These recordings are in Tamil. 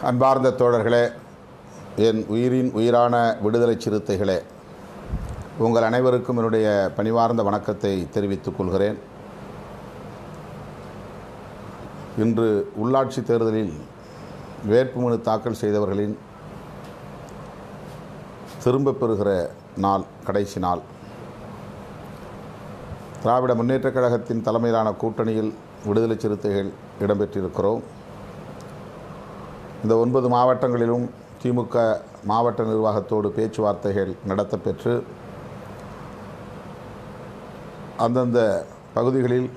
அன்பார்ந்த தோழர்களே என் உயிரின் உயிரான விடுதலை சிறுத்தைகளே உங்கள் அனைவருக்கும் என்னுடைய பணிவார்ந்த வணக்கத்தை தெரிவித்துக் கொள்கிறேன் இன்று உள்ளாட்சி தேர்தலில் வேட்புமனு தாக்கல் செய்தவர்களின் திரும்பப் பெறுகிற நாள் கடைசி நாள் திராவிட முன்னேற்றக் கழகத்தின் தலைமையிலான கூட்டணியில் விடுதலை சிறுத்தைகள் இடம்பெற்றிருக்கிறோம் இந்த ஒன்பது மாவட்டங்களிலும் திமுக மாவட்ட நிர்வாகத்தோடு பேச்சுவார்த்தைகள் நடத்தப்பெற்று அந்தந்த பகுதிகளில்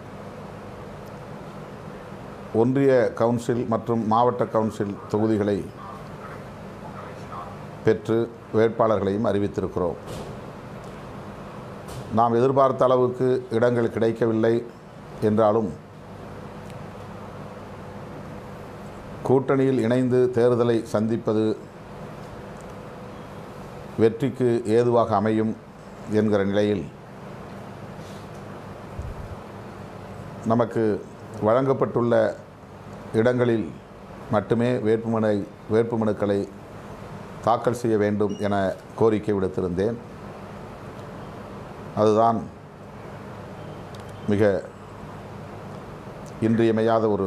ஒன்றிய கவுன்சில் மற்றும் மாவட்ட கவுன்சில் தொகுதிகளை பெற்று வேட்பாளர்களையும் அறிவித்திருக்கிறோம் நாம் எதிர்பார்த்த அளவுக்கு இடங்கள் கிடைக்கவில்லை என்றாலும் கூட்டணியில் இணைந்து தேர்தலை சந்திப்பது வெற்றிக்கு ஏதுவாக அமையும் என்கிற நிலையில் நமக்கு வழங்கப்பட்டுள்ள இடங்களில் மட்டுமே வேட்புமனை வேட்புமனுக்களை தாக்கல் செய்ய வேண்டும் என கோரிக்கை விடுத்திருந்தேன் அதுதான் மிக இன்றியமையாத ஒரு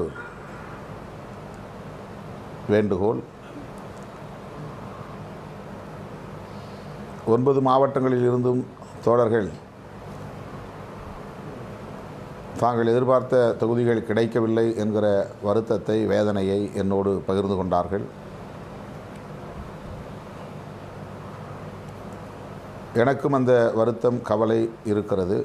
வேண்டுகோள் ஒன்பது மாவட்டங்களில் இருந்தும் தோழர்கள் தாங்கள் எதிர்பார்த்த தொகுதிகள் கிடைக்கவில்லை என்கிற வருத்தத்தை வேதனையை என்னோடு பகிர்ந்து கொண்டார்கள் எனக்கும் அந்த வருத்தம் கவலை இருக்கிறது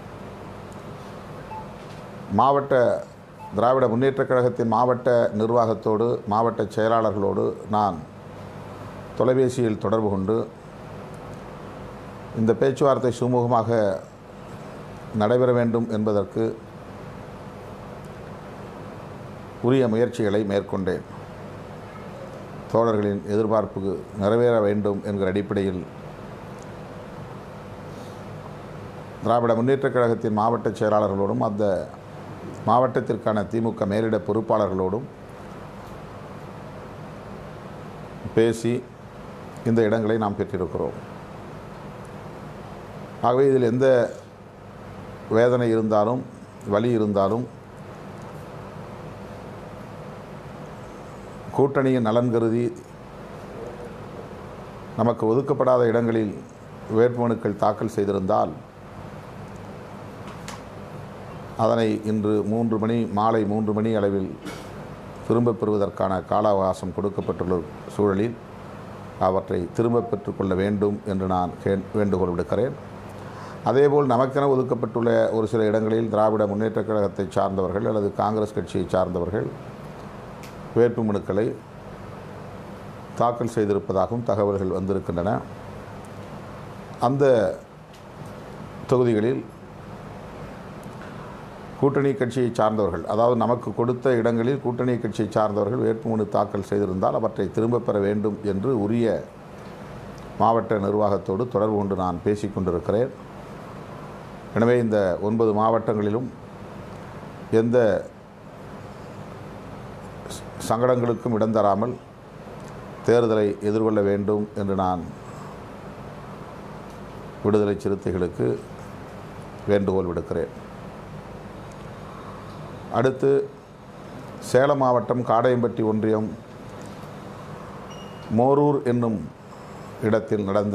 மாவட்ட திராவிட முன்னேற்றக் கழகத்தின் மாவட்ட நிர்வாகத்தோடு மாவட்ட செயலாளர்களோடு நான் தொலைபேசியில் தொடர்பு கொண்டு இந்த பேச்சுவார்த்தை சுமூகமாக நடைபெற வேண்டும் என்பதற்கு உரிய முயற்சிகளை மேற்கொண்டேன் தோழர்களின் எதிர்பார்ப்புக்கு நிறைவேற வேண்டும் என்கிற அடிப்படையில் திராவிட முன்னேற்றக் கழகத்தின் மாவட்ட செயலாளர்களோடும் அந்த மாவட்டத்திற்கான திமுக மேலிட பொறுப்பாளர்களோடும் பேசி இந்த இடங்களை நாம் பெற்றிருக்கிறோம் ஆகவே இதில் எந்த வேதனை இருந்தாலும் வலி இருந்தாலும் கூட்டணியின் நலன் கருதி நமக்கு ஒதுக்கப்படாத இடங்களில் வேட்புமனுக்கள் தாக்கல் செய்திருந்தால் அதனை இன்று மூன்று மணி மாலை மூன்று மணி அளவில் திரும்பப் பெறுவதற்கான கால அவகாசம் கொடுக்கப்பட்டுள்ள சூழலில் அவற்றை திரும்பப் பெற்றுக்கொள்ள வேண்டும் என்று நான் கே வேண்டுகோள் விடுக்கிறேன் அதேபோல் நமக்கென ஒதுக்கப்பட்டுள்ள ஒரு சில இடங்களில் திராவிட முன்னேற்றக் கழகத்தை சார்ந்தவர்கள் அல்லது காங்கிரஸ் கட்சியை சார்ந்தவர்கள் வேட்புமனுக்களை தாக்கல் செய்திருப்பதாகவும் தகவல்கள் வந்திருக்கின்றன அந்த தொகுதிகளில் கூட்டணி கட்சியை சார்ந்தவர்கள் அதாவது நமக்கு கொடுத்த இடங்களில் கூட்டணி கட்சியை சார்ந்தவர்கள் வேட்புமனு தாக்கல் செய்திருந்தால் அவற்றை திரும்பப் பெற வேண்டும் என்று உரிய மாவட்ட நிர்வாகத்தோடு தொடர்பு கொண்டு நான் பேசிக் கொண்டிருக்கிறேன் எனவே இந்த ஒன்பது மாவட்டங்களிலும் எந்த சங்கடங்களுக்கும் இடம் தராமல் தேர்தலை எதிர்கொள்ள வேண்டும் என்று நான் விடுதலை சிறுத்தைகளுக்கு வேண்டுகோள் விடுக்கிறேன் அடுத்து சேலம் மாவட்டம் காடையம்பட்டி ஒன்றியம் மோரூர் என்னும் இடத்தில் நடந்த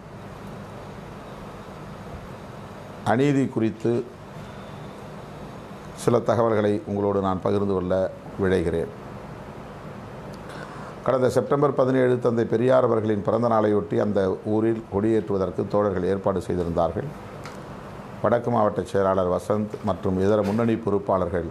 அநீதி குறித்து சில தகவல்களை உங்களோடு நான் பகிர்ந்து கொள்ள விழைகிறேன் கடந்த செப்டம்பர் பதினேழு தந்தை பெரியார் அவர்களின் பிறந்த நாளையொட்டி அந்த ஊரில் கொடியேற்றுவதற்கு தோழர்கள் ஏற்பாடு செய்திருந்தார்கள் வடக்கு மாவட்ட செயலாளர் வசந்த் மற்றும் இதர முன்னணி பொறுப்பாளர்கள்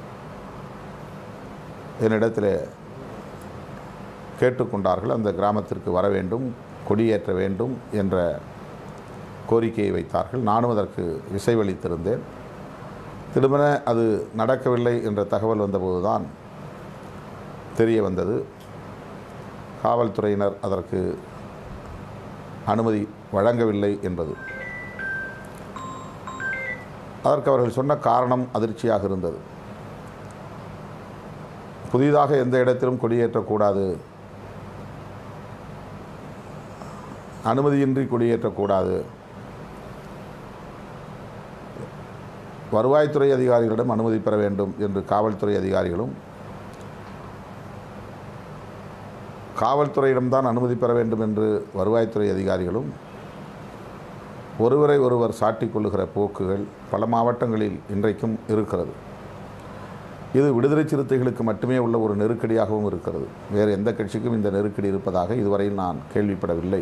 என்னிடத்தில் கேட்டுக்கொண்டார்கள் அந்த கிராமத்திற்கு வர வேண்டும் கொடியேற்ற வேண்டும் என்ற கோரிக்கையை வைத்தார்கள் நானும் அதற்கு இசைவளித்திருந்தேன் திருமண அது நடக்கவில்லை என்ற தகவல் வந்தபோதுதான் தெரிய வந்தது காவல்துறையினர் அதற்கு அனுமதி வழங்கவில்லை என்பது அதற்கு அவர்கள் சொன்ன காரணம் அதிர்ச்சியாக இருந்தது புதிதாக எந்த இடத்திலும் கொடியேற்றக்கூடாது அனுமதியின்றி கொடியேற்றக்கூடாது வருவாய்த்துறை அதிகாரிகளிடம் அனுமதி பெற வேண்டும் என்று காவல்துறை அதிகாரிகளும் காவல்துறையிடம்தான் அனுமதி பெற வேண்டும் என்று வருவாய்த்துறை அதிகாரிகளும் ஒருவரை ஒருவர் சாட்டிக் கொள்ளுகிற போக்குகள் பல மாவட்டங்களில் இன்றைக்கும் இருக்கிறது இது விடுதலை சிறுத்தைகளுக்கு மட்டுமே உள்ள ஒரு நெருக்கடியாகவும் இருக்கிறது வேறு எந்த கட்சிக்கும் இந்த நெருக்கடி இருப்பதாக இதுவரையில் நான் கேள்விப்படவில்லை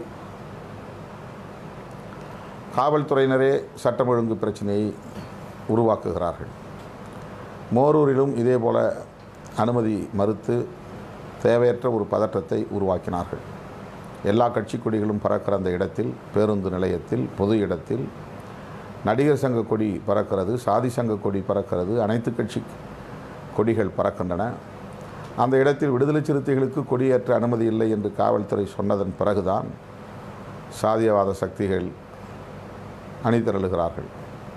காவல்துறையினரே சட்டம் ஒழுங்கு பிரச்சனையை உருவாக்குகிறார்கள் மோரூரிலும் இதேபோல அனுமதி மறுத்து தேவையற்ற ஒரு பதற்றத்தை உருவாக்கினார்கள் எல்லா கட்சி கொடிகளும் பறக்கிற அந்த இடத்தில் பேருந்து நிலையத்தில் பொது இடத்தில் நடிகர் சங்க கொடி பறக்கிறது சாதி சங்க கொடி பறக்கிறது அனைத்து கட்சி கொடிகள் பறக்கின்றன அந்த இடத்தில் விடுதலை சிறுத்தைகளுக்கு கொடியேற்ற அனுமதி இல்லை என்று காவல்துறை சொன்னதன் பிறகுதான் சாதியவாத சக்திகள் அணிதிரளுகிறார்கள்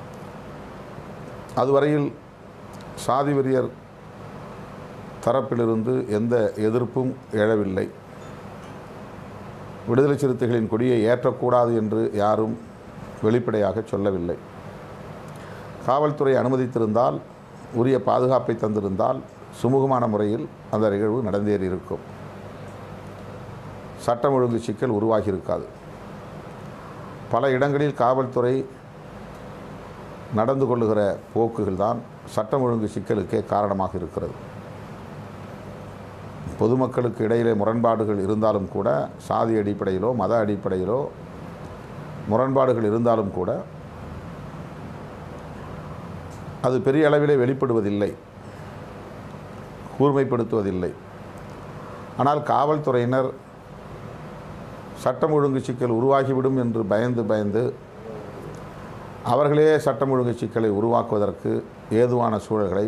அதுவரையில் சாதி வெறியர் தரப்பிலிருந்து எந்த எதிர்ப்பும் எழவில்லை விடுதலை சிறுத்தைகளின் கொடியை ஏற்றக்கூடாது என்று யாரும் வெளிப்படையாக சொல்லவில்லை காவல்துறை அனுமதித்திருந்தால் உரிய பாதுகாப்பை தந்திருந்தால் சுமூகமான முறையில் அந்த நிகழ்வு நடந்தேறியிருக்கும் சட்டம் ஒழுங்கு சிக்கல் உருவாகியிருக்காது பல இடங்களில் காவல்துறை நடந்து கொள்ளுகிற போக்குகள் தான் சட்டம் ஒழுங்கு சிக்கலுக்கே காரணமாக இருக்கிறது பொதுமக்களுக்கு இடையிலே முரண்பாடுகள் இருந்தாலும் கூட சாதி அடிப்படையிலோ மத அடிப்படையிலோ முரண்பாடுகள் இருந்தாலும் கூட அது பெரிய அளவிலே வெளிப்படுவதில்லை கூர்மைப்படுத்துவதில்லை ஆனால் காவல்துறையினர் சட்டம் ஒழுங்கு சிக்கல் உருவாகிவிடும் என்று பயந்து பயந்து அவர்களே சட்டம் ஒழுங்கு சிக்கலை உருவாக்குவதற்கு ஏதுவான சூழல்களை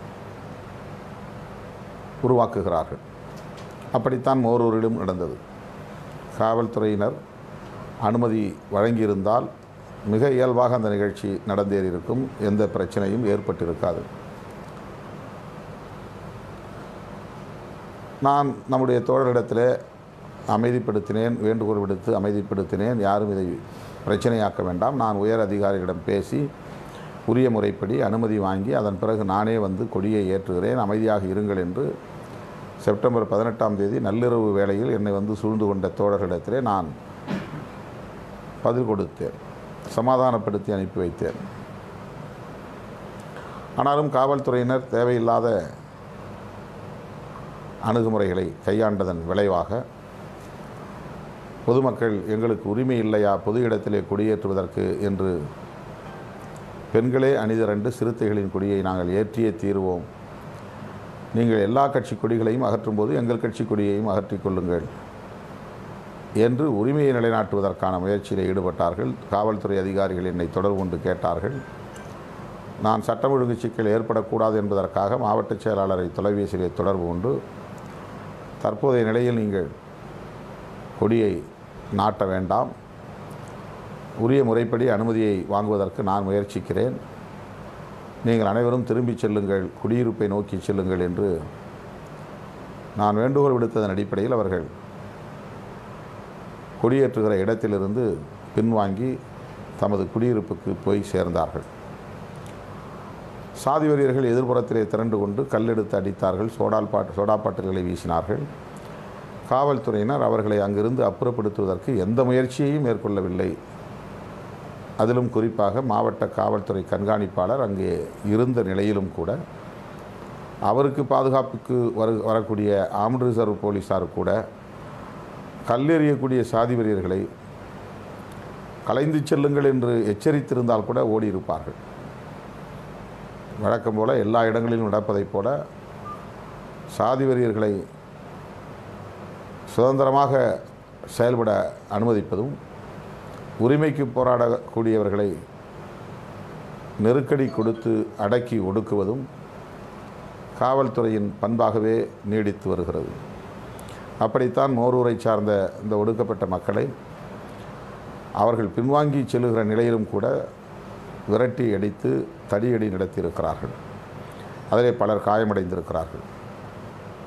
உருவாக்குகிறார்கள் அப்படித்தான் மோரூரிலும் நடந்தது காவல்துறையினர் அனுமதி வழங்கியிருந்தால் மிக இயல்பாக அந்த நிகழ்ச்சி நடந்தேறியிருக்கும் எந்த பிரச்சனையும் ஏற்பட்டிருக்காது நான் நம்முடைய தோழரிடத்தில் அமைதிப்படுத்தினேன் வேண்டுகோள் விடுத்து அமைதிப்படுத்தினேன் யாரும் இதை பிரச்சனையாக்க வேண்டாம் நான் உயர் அதிகாரிகளிடம் பேசி உரிய முறைப்படி அனுமதி வாங்கி அதன் பிறகு நானே வந்து கொடியை ஏற்றுகிறேன் அமைதியாக இருங்கள் என்று செப்டம்பர் பதினெட்டாம் தேதி நள்ளிரவு வேளையில் என்னை வந்து சூழ்ந்து கொண்ட தோழர்களிடத்திலே நான் பதில் கொடுத்தேன் சமாதானப்படுத்தி அனுப்பி வைத்தேன் ஆனாலும் காவல்துறையினர் தேவையில்லாத அணுகுமுறைகளை கையாண்டதன் விளைவாக பொதுமக்கள் எங்களுக்கு உரிமை இல்லையா பொது இடத்திலே கொடியேற்றுவதற்கு என்று பெண்களே அணிதிரண்டு சிறுத்தைகளின் கொடியை நாங்கள் ஏற்றியே தீருவோம் நீங்கள் எல்லா கட்சி கொடிகளையும் அகற்றும்போது எங்கள் கட்சி கொடியையும் அகற்றிக் கொள்ளுங்கள் என்று உரிமையை நிலைநாட்டுவதற்கான முயற்சியில் ஈடுபட்டார்கள் காவல்துறை அதிகாரிகள் என்னை தொடர்பு கொண்டு கேட்டார்கள் நான் சட்டம் ஒழுங்கு சிக்கல் ஏற்படக்கூடாது என்பதற்காக மாவட்ட செயலாளரை தொலைபேசியிலே தொடர்பு கொண்டு தற்போதைய நிலையில் நீங்கள் கொடியை நாட்ட வேண்டாம் உரிய முறைப்படி அனுமதியை வாங்குவதற்கு நான் முயற்சிக்கிறேன் நீங்கள் அனைவரும் திரும்பிச் செல்லுங்கள் குடியிருப்பை நோக்கி செல்லுங்கள் என்று நான் வேண்டுகோள் விடுத்ததன் அடிப்படையில் அவர்கள் குடியேற்றுகிற இடத்திலிருந்து பின்வாங்கி தமது குடியிருப்புக்கு போய் சேர்ந்தார்கள் சாதி வெறியர்கள் எதிர்ப்புறத்திலே திரண்டு கொண்டு கல்லெடுத்து அடித்தார்கள் சோடால் பாட்டு சோடா பாட்டில்களை வீசினார்கள் காவல்துறையினர் அவர்களை அங்கிருந்து அப்புறப்படுத்துவதற்கு எந்த முயற்சியையும் மேற்கொள்ளவில்லை அதிலும் குறிப்பாக மாவட்ட காவல்துறை கண்காணிப்பாளர் அங்கே இருந்த நிலையிலும் கூட அவருக்கு பாதுகாப்புக்கு வரு வரக்கூடிய ஆம்டு ரிசர்வ் போலீஸார் கூட கல்லெறியக்கூடிய சாதி வெறியர்களை கலைந்து செல்லுங்கள் என்று எச்சரித்திருந்தால் கூட ஓடி இருப்பார்கள் வழக்கம் போல எல்லா இடங்களிலும் நடப்பதைப் போல சாதி வெறியர்களை சுதந்திரமாக செயல்பட அனுமதிப்பதும் உரிமைக்கு போராடக்கூடியவர்களை நெருக்கடி கொடுத்து அடக்கி ஒடுக்குவதும் காவல்துறையின் பண்பாகவே நீடித்து வருகிறது அப்படித்தான் மோரூரை சார்ந்த இந்த ஒடுக்கப்பட்ட மக்களை அவர்கள் பின்வாங்கி செல்லுகிற நிலையிலும் கூட விரட்டி அடித்து தடியடி நடத்தியிருக்கிறார்கள் அதிலே பலர் காயமடைந்திருக்கிறார்கள்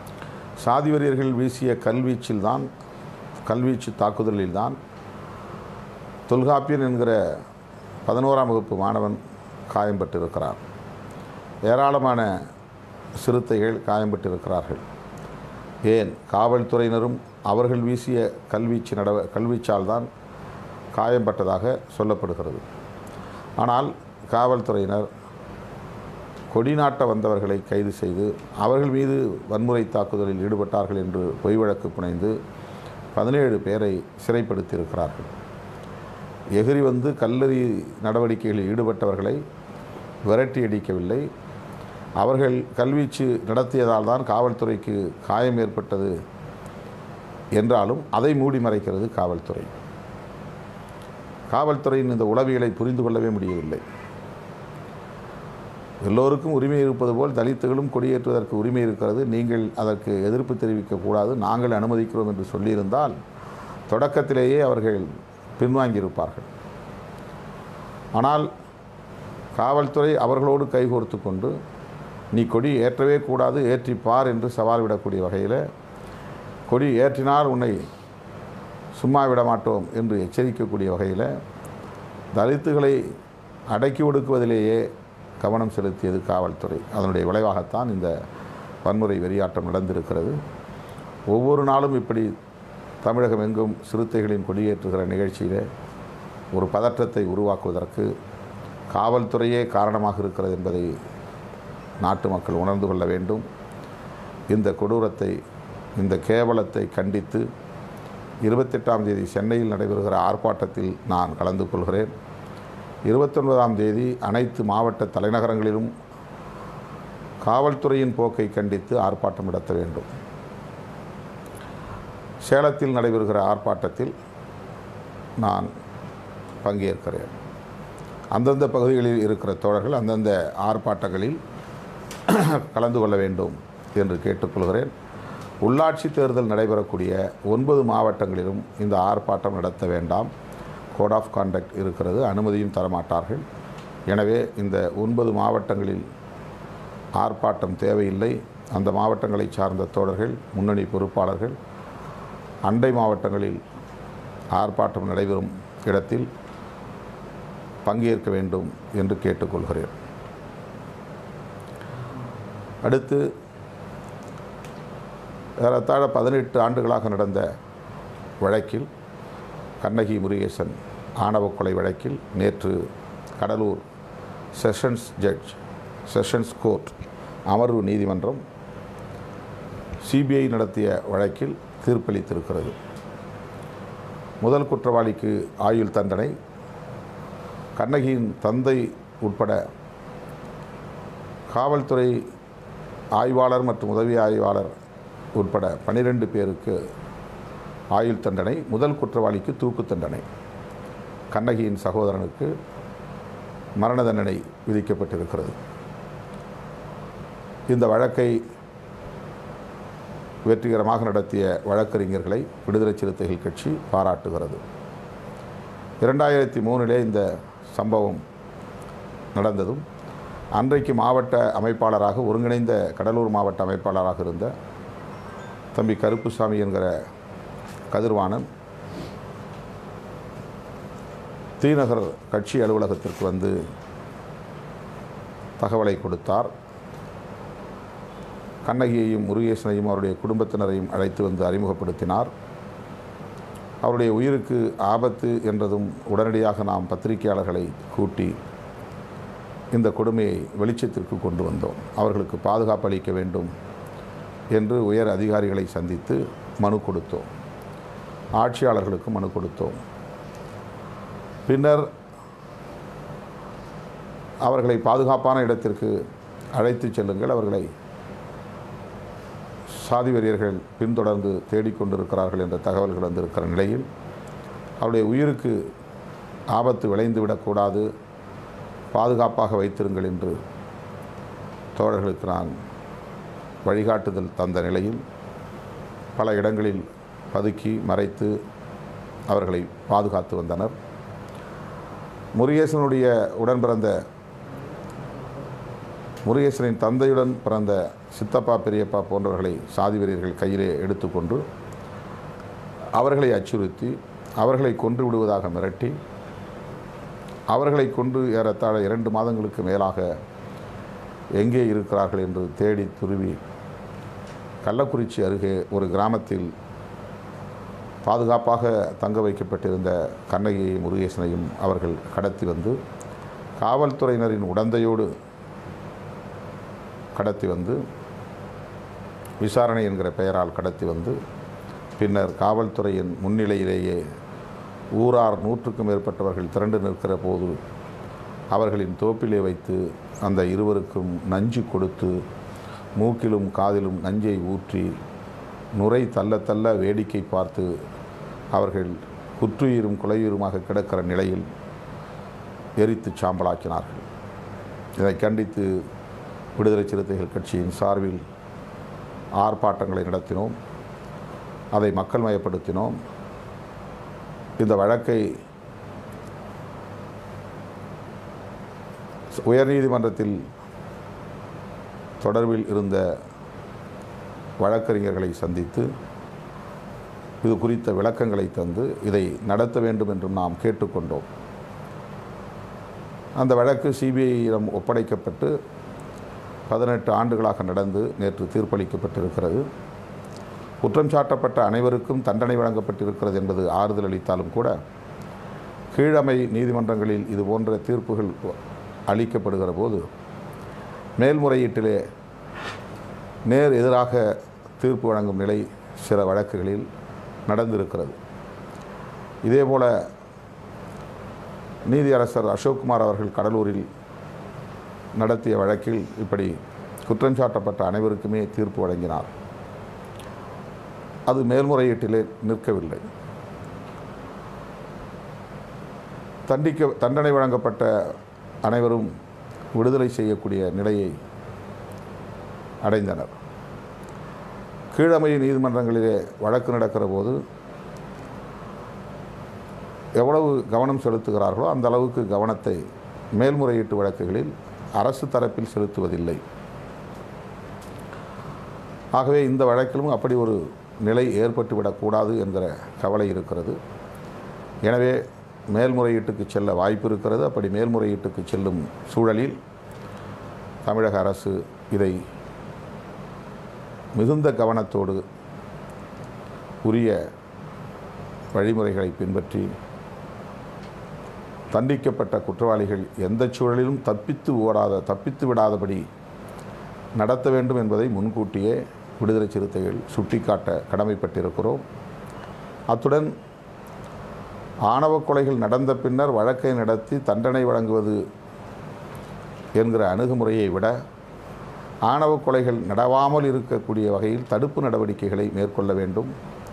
சாதி வெறியர்கள் வீசிய கல்வீச்சில்தான் கல்வீச்சு தாக்குதலில்தான் தொல்காப்பியன் என்கிற பதினோராம் வகுப்பு மாணவன் காயம்பட்டிருக்கிறார் ஏராளமான சிறுத்தைகள் காயம்பட்டிருக்கிறார்கள் ஏன் காவல்துறையினரும் அவர்கள் வீசிய கல்வீச்சு நடவ கல்வீச்சால் தான் காயம்பட்டதாக சொல்லப்படுகிறது ஆனால் காவல்துறையினர் கொடிநாட்ட வந்தவர்களை கைது செய்து அவர்கள் மீது வன்முறை தாக்குதலில் ஈடுபட்டார்கள் என்று பொய் வழக்கு புனைந்து பதினேழு பேரை சிறைப்படுத்தியிருக்கிறார்கள் எதிரி வந்து கல்லறி நடவடிக்கைகளில் ஈடுபட்டவர்களை விரட்டி அடிக்கவில்லை அவர்கள் கல்வீச்சு நடத்தியதால் தான் காவல்துறைக்கு காயம் ஏற்பட்டது என்றாலும் அதை மூடி மறைக்கிறது காவல்துறை காவல்துறையின் இந்த உளவியலை புரிந்து கொள்ளவே முடியவில்லை எல்லோருக்கும் உரிமை இருப்பது போல் தலித்துகளும் கொடியேற்றுவதற்கு உரிமை இருக்கிறது நீங்கள் அதற்கு எதிர்ப்பு தெரிவிக்கக்கூடாது நாங்கள் அனுமதிக்கிறோம் என்று சொல்லியிருந்தால் தொடக்கத்திலேயே அவர்கள் பின்வாங்கியிருப்பார்கள் ஆனால் காவல்துறை அவர்களோடு கைகோர்த்து கொண்டு நீ கொடி ஏற்றவே கூடாது ஏற்றி பார் என்று சவால் விடக்கூடிய வகையில் கொடி ஏற்றினால் உன்னை சும்மா விட மாட்டோம் என்று எச்சரிக்கக்கூடிய வகையில் தலித்துகளை அடக்கி ஒடுக்குவதிலேயே கவனம் செலுத்தியது காவல்துறை அதனுடைய விளைவாகத்தான் இந்த வன்முறை வெறியாட்டம் நடந்திருக்கிறது ஒவ்வொரு நாளும் இப்படி தமிழகம் எங்கும் சிறுத்தைகளின் கொடியேற்றுகிற நிகழ்ச்சியிலே ஒரு பதற்றத்தை உருவாக்குவதற்கு காவல்துறையே காரணமாக இருக்கிறது என்பதை நாட்டு மக்கள் உணர்ந்து கொள்ள வேண்டும் இந்த கொடூரத்தை இந்த கேவலத்தை கண்டித்து இருபத்தெட்டாம் தேதி சென்னையில் நடைபெறுகிற ஆர்ப்பாட்டத்தில் நான் கலந்து கொள்கிறேன் இருபத்தொன்பதாம் தேதி அனைத்து மாவட்ட தலைநகரங்களிலும் காவல்துறையின் போக்கை கண்டித்து ஆர்ப்பாட்டம் நடத்த வேண்டும் சேலத்தில் நடைபெறுகிற ஆர்ப்பாட்டத்தில் நான் பங்கேற்கிறேன் அந்தந்த பகுதிகளில் இருக்கிற தோழர்கள் அந்தந்த ஆர்ப்பாட்டங்களில் கலந்து கொள்ள வேண்டும் என்று கேட்டுக்கொள்கிறேன் உள்ளாட்சி தேர்தல் நடைபெறக்கூடிய ஒன்பது மாவட்டங்களிலும் இந்த ஆர்ப்பாட்டம் நடத்த வேண்டாம் கோட் ஆஃப் கான்டக்ட் இருக்கிறது அனுமதியும் தரமாட்டார்கள் எனவே இந்த ஒன்பது மாவட்டங்களில் ஆர்ப்பாட்டம் தேவையில்லை அந்த மாவட்டங்களை சார்ந்த தோழர்கள் முன்னணி பொறுப்பாளர்கள் அண்டை மாவட்டங்களில் ஆர்ப்பாட்டம் நடைபெறும் இடத்தில் பங்கேற்க வேண்டும் என்று கேட்டுக்கொள்கிறேன் அடுத்து ஏறத்தாழ பதினெட்டு ஆண்டுகளாக நடந்த வழக்கில் கண்ணகி முருகேசன் ஆணவ கொலை வழக்கில் நேற்று Cuddalore sessions judge sessions court அமர்வு நீதிமன்றம் சிபிஐ நடத்திய வழக்கில் தீர்ப்பளித்திருக்கிறது முதல் குற்றவாளிக்கு ஆயுள் தண்டனை கண்ணகியின் தந்தை உட்பட காவல்துறை ஆய்வாளர் மற்றும் உதவி ஆய்வாளர் உட்பட பனிரெண்டு பேருக்கு ஆயுள் தண்டனை முதல் குற்றவாளிக்கு தூக்கு தண்டனை கண்ணகியின் சகோதரனுக்கு மரண தண்டனை விதிக்கப்பட்டிருக்கிறது இந்த வழக்கை வெற்றிகரமாக நடத்திய வழக்கறிஞர்களை விடுதலை சிறுத்தைகள் கட்சி பாராட்டுகிறது இரண்டாயிரத்தி மூணிலே இந்த சம்பவம் நடந்ததும் அன்றைக்கு மாவட்ட அமைப்பாளராக ஒருங்கிணைந்த கடலூர் மாவட்ட அமைப்பாளராக இருந்த தம்பி கருப்புசாமி என்கிற கதிர்வாணன் தீநகர் கட்சி அலுவலகத்திற்கு வந்து தகவலை கொடுத்தார் கண்ணகியையும் முருகேசனையும் அவருடைய குடும்பத்தினரையும் அழைத்து வந்து அறிமுகப்படுத்தினார் அவருடைய உயிருக்கு ஆபத்து என்றதும் உடனடியாக நாம் பத்திரிகையாளர்களை கூட்டி இந்த கொடுமையை வெளிச்சத்திற்கு கொண்டு வந்தோம் அவர்களுக்கு பாதுகாப்பு அளிக்க வேண்டும் என்று உயர் அதிகாரிகளை சந்தித்து மனு கொடுத்தோம் ஆட்சியாளர்களுக்கு மனு கொடுத்தோம் பின்னர் அவர்களை பாதுகாப்பான இடத்திற்கு அழைத்து செல்லுங்கள் அவர்களை சாதி வெறியர்கள் பின்தொடர்ந்து தேடிக்கொண்டிருக்கிறார்கள் என்ற தகவல்கள் வந்திருக்கிற நிலையில் அவருடைய உயிருக்கு ஆபத்து விளைந்து விடக்கூடாது பாதுகாப்பாக வைத்திருங்கள் என்று தோழர்களுக்கு நான் வழிகாட்டுதல் தந்த நிலையில் பல இடங்களில் பதுக்கி மறைத்து அவர்களை பாதுகாத்து வந்தனர் முருகேசனுடைய உடன் பிறந்த முருகேசனின் தந்தையுடன் பிறந்த சித்தப்பா பெரியப்பா போன்றவர்களை சாதி வெறியர்கள் கையிலே எடுத்துக்கொண்டு அவர்களை அச்சுறுத்தி அவர்களை கொன்று விடுவதாக மிரட்டி அவர்களை கொண்டு ஏறத்தாழ இரண்டு மாதங்களுக்கு மேலாக எங்கே இருக்கிறார்கள் என்று தேடி துருவி கள்ளக்குறிச்சி அருகே ஒரு கிராமத்தில் பாதுகாப்பாக தங்க வைக்கப்பட்டிருந்த கண்ணகியையும் முருகேசனையும் அவர்கள் கடத்தி வந்து காவல்துறையினரின் உடந்தையோடு கடத்தி வந்து விசாரணை என்கிற பெயரால் கடத்தி வந்து பின்னர் காவல்துறையின் முன்னிலையிலேயே ஊரார் நூற்றுக்கும் மேற்பட்டவர்கள் திரண்டு நிற்கிற போது அவர்களின் தோப்பிலே வைத்து அந்த இருவருக்கும் நஞ்சு கொடுத்து மூக்கிலும் காதிலும் நஞ்சை ஊற்றி நுரை தள்ள தள்ள வேடிக்கை பார்த்து அவர்கள் குற்றுயிரும் குலையுயிருமாக கிடக்கிற நிலையில் எரித்து சாம்பலாக்கினார்கள் இதை கண்டித்து விடுதலை சிறுத்தைகள் கட்சியின் சார்பில் ஆர்ப்பாட்டங்களை நடத்தினோம் அதை மக்கள் மயப்படுத்தினோம் இந்த வழக்கை உயர்நீதிமன்றத்தில் தொடர்பில் இருந்த வழக்கறிஞர்களை சந்தித்து இது குறித்த விளக்கங்களை தந்து இதை நடத்த வேண்டும் என்றும் நாம் கேட்டுக்கொண்டோம் அந்த வழக்கு சிபிஐயிடம் ஒப்படைக்கப்பட்டு பதினெட்டு ஆண்டுகளாக நடந்து நேற்று தீர்ப்பளிக்கப்பட்டிருக்கிறது குற்றம் சாட்டப்பட்ட அனைவருக்கும் தண்டனை வழங்கப்பட்டிருக்கிறது என்பது ஆறுதல் அளித்தாலும் கூட கீழமை நீதிமன்றங்களில் இது போன்ற தீர்ப்புகள் அளிக்கப்படுகிற போது மேல்முறையீட்டிலே நேர் எதிராக தீர்ப்பு வழங்கும் நிலை சில வழக்குகளில் நடந்திருக்கிறது இதேபோல நீதியரசர் அசோக்குமார் அவர்கள் கடலூரில் நடத்திய வழக்கில் இப்படி குற்றம் சாட்டப்பட்ட அனைவருக்குமே தீர்ப்பு வழங்கினார் அது மேல்முறையீட்டிலே நிற்கவில்லை தண்டிக்க தண்டனை வழங்கப்பட்ட அனைவரும் விடுதலை செய்யக்கூடிய நிலையை அடைந்தனர் கீழமை நீதிமன்றங்களிலே வழக்கு நடக்கிற போது எவ்வளவு கவனம் செலுத்துகிறார்களோ அந்த அளவுக்கு கவனத்தை மேல்முறையீட்டு வழக்குகளில் அரசு தரப்பில் செலுத்துவதில்லை ஆகவே இந்த வழக்கிலும் அப்படி ஒரு நிலை ஏற்பட்டுவிடக்கூடாது என்கிற கவலை இருக்கிறது எனவே மேல்முறையீட்டுக்கு செல்ல வாய்ப்பு இருக்கிறது அப்படி மேல்முறையீட்டுக்கு செல்லும் சூழலில் தமிழக அரசு இதை மிகுந்த கவனத்தோடு உரிய வழிமுறைகளை பின்பற்றி தண்டிக்கப்பட்ட குற்றவாளிகள் எந்த சூழலிலும் தப்பித்து ஓடாத தப்பித்து விடாதபடி நடத்த வேண்டும் என்பதை முன்கூட்டியே விடுதலை சிறுத்தைகள் சுட்டிக்காட்ட கடமைப்பட்டிருக்கிறோம் அத்துடன் ஆணவ கொலைகள் நடந்த பின்னர் வழக்கை நடத்தி தண்டனை வழங்குவது என்கிற அணுகுமுறையை விட ஆணவ கொலைகள் நடவாமல் இருக்கக்கூடிய வகையில் தடுப்பு நடவடிக்கைகளை மேற்கொள்ள வேண்டும்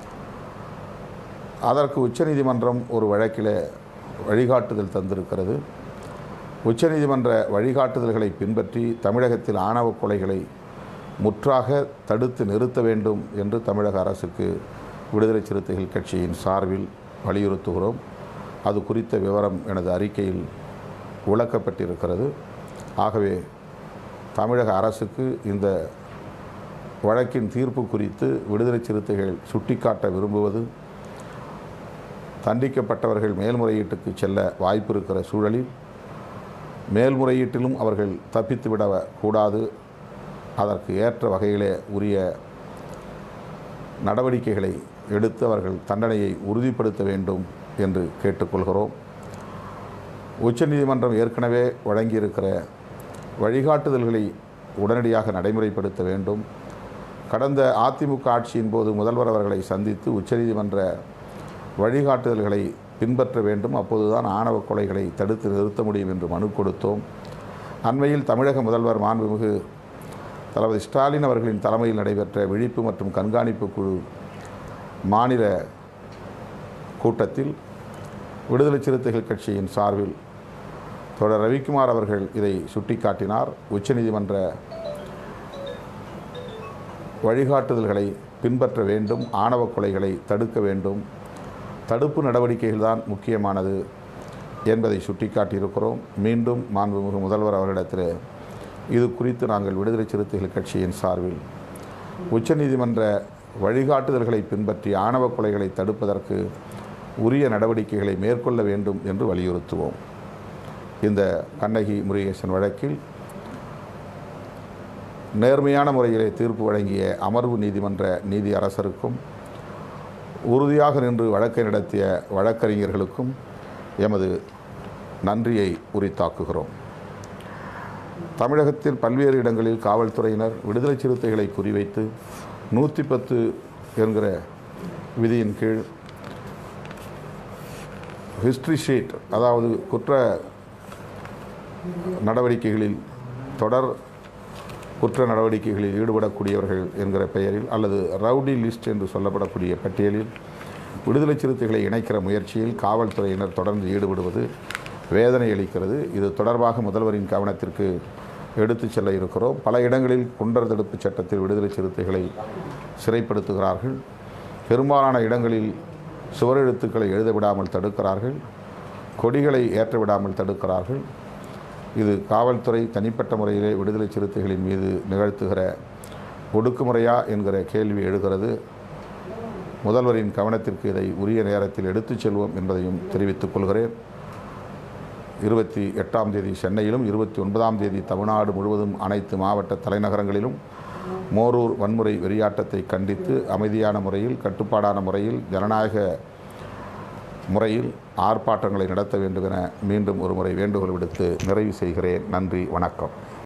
அதற்கு உச்சநீதிமன்றம் ஒரு வழக்கில் வழிகாட்டுதல் தந்திருக்கிறது உச்சநீதிமன்ற வழிகாட்டுதல்களை பின்பற்றி தமிழகத்தில் ஆணவ கொலைகளை முற்றாக தடுத்து நிறுத்த வேண்டும் என்று தமிழக அரசுக்கு விடுதலை சிறுத்தைகள் கட்சியின் சார்பில் வலியுறுத்துகிறோம் அது குறித்த விவரம் எனது அறிக்கையில் விளக்கப்பட்டிருக்கிறது ஆகவே தமிழக அரசுக்கு இந்த வழக்கின் தீர்ப்பு குறித்து விடுதலை சிறுத்தைகள் சுட்டிக்காட்ட விரும்புவது தண்டிக்கப்பட்டவர்கள் மேல்முறையீட்டுக்கு செல்ல வாய்ப்பு இருக்கிற சூழலில் மேல்முறையீட்டிலும் அவர்கள் தப்பித்து விட கூடாது அதற்கு ஏற்ற வகையிலே உரிய நடவடிக்கைகளை எடுத்து அவர்கள் தண்டனையை உறுதிப்படுத்த வேண்டும் என்று கேட்டுக்கொள்கிறோம் உச்சநீதிமன்றம் ஏற்கனவே வழங்கியிருக்கிற வழிகாட்டுதல்களை உடனடியாக நடைமுறைப்படுத்த வேண்டும் கடந்த அதிமுக ஆட்சியின் போது முதல்வர் அவர்களை சந்தித்து உச்சநீதிமன்ற வழிகாட்டுதல்களை பின்பற்ற வேண்டும் அப்போதுதான் ஆணவ கொலைகளை தடுத்து நிறுத்த முடியும் என்று மனு கொடுத்தோம் அண்மையில் தமிழக முதல்வர் மாண்புமிகு தளபதி ஸ்டாலின் அவர்களின் தலைமையில் நடைபெற்ற விழிப்பு மற்றும் கண்காணிப்பு குழு மாநில கூட்டத்தில் விடுதலை சிறுத்தைகள் கட்சியின் சார்பில் தொடர் ரவிக்குமார் அவர்கள் இதை சுட்டிக்காட்டினார் உச்சநீதிமன்ற வழிகாட்டுதல்களை பின்பற்ற வேண்டும் ஆணவ கொலைகளை தடுக்க வேண்டும் தடுப்பு நடவடிக்கைகள் தான் முக்கியமானது என்பதை சுட்டிக்காட்டியிருக்கிறோம் மீண்டும் மாண்புமிகு முதல்வர் அவரிடத்தில் இது குறித்து நாங்கள் விடுதலை சிறுத்தைகள் கட்சியின் சார்பில் உச்சநீதிமன்ற வழிகாட்டுதல்களை பின்பற்றி ஆணவ கொலைகளை தடுப்பதற்கு உரிய நடவடிக்கைகளை மேற்கொள்ள வேண்டும் என்று வலியுறுத்துவோம் இந்த கண்ணகி முருகேசன் வழக்கில் நேர்மையான முறையிலே தீர்ப்பு வழங்கிய அமர்வு நீதிமன்ற நீதி அரசருக்கும் உறுதியாக நின்று வழக்கை நடத்திய வழக்கறிஞர்களுக்கும் எமது நன்றியை உரித்தாக்குகிறோம் தமிழகத்தில் பல்வேறு இடங்களில் காவல்துறையினர் விடுதலை சிறுத்தைகளை குறிவைத்து நூற்றி பத்து என்கிற விதியின் கீழ் ஹிஸ்ட்ரி ஷீட் அதாவது குற்ற நடவடிக்கைகளில் தொடர் குற்ற நடவடிக்கைகளில் ஈடுபடக்கூடியவர்கள் என்கிற பெயரில் அல்லது ரவுடி லிஸ்ட் என்று சொல்லப்படக்கூடிய பட்டியலில் விடுதலை சிறுத்தைகளை இணைக்கிற முயற்சியில் காவல்துறையினர் தொடர்ந்து ஈடுபடுவது வேதனை அளிக்கிறது இது தொடர்பாக முதல்வரின் கவனத்திற்கு எடுத்துச் செல்ல இருக்கிறோம் பல இடங்களில் குண்டர் தடுப்பு சட்டத்தில் விடுதலை சிறுத்தைகளை சிறைப்படுத்துகிறார்கள் பெரும்பாலான இடங்களில் சுவரெழுத்துக்களை எழுத விடாமல் தடுக்கிறார்கள் கொடிகளை ஏற்ற விடாமல் தடுக்கிறார்கள் இது காவல்துறை தனிப்பட்ட முறையிலே விடுதலை சிறுத்தைகளின் மீது நிகழ்த்துகிற ஒடுக்குமுறையா என்கிற கேள்வி எழுகிறது முதல்வரின் கவனத்திற்கு இதை உரிய நேரத்தில் எடுத்துச் செல்வோம் என்பதையும் தெரிவித்துக் கொள்கிறேன் இருபத்தி எட்டாம் தேதி சென்னையிலும் இருபத்தி ஒன்பதாம் தேதி தமிழ்நாடு முழுவதும் அனைத்து மாவட்ட தலைநகரங்களிலும் மோரூர் வன்முறை வெறியாட்டத்தை கண்டித்து அமைதியான முறையில் கட்டுப்பாடான முறையில் ஜனநாயக முறையில் ஆர்ப்பாட்டங்களை நடத்த வேண்டும் என மீண்டும் ஒருமுறை வேண்டுகோள் விடுத்து நிறைவு செய்கிறேன் நன்றி வணக்கம்